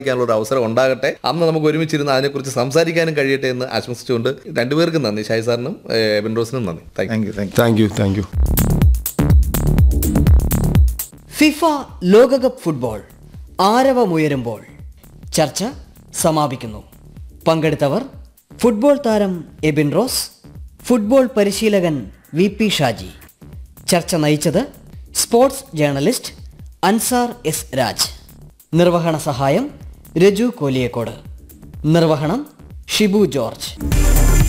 ക്കാനുള്ള ഒരു അവസരം ഉണ്ടാകട്ടെ അന്ന് നമുക്ക് ഒരുമിച്ചിരുന്ന് അതിനെക്കുറിച്ച് സംസാരിക്കാനും കഴിയട്ടെ എന്ന് ആശംസിച്ചുകൊണ്ട് രണ്ടുപേർക്കും നന്ദി ഷായി സാറിനും ഏഹ്, എബിൻ റോസിനും നന്ദി thank you thank you thank you thank you FIFA ലോകകപ്പ് ഫുട്ബോൾ ആരവമുയരുമ്പോൾ ചർച്ച സമാപിക്കുന്നു പങ്കെടുത്തവർ ഫുട്ബോൾ താരം എബിൻ റോസ് ഫുട്ബോൾ പരിശീലകൻ വി പി ഷാജി ചർച്ച നയിച്ചത് sports journalist Ansar S Raj നിർവഹണ സഹായം രജു കോലിയക്കോട് നിർവഹണം ഷിബു ജോർജ്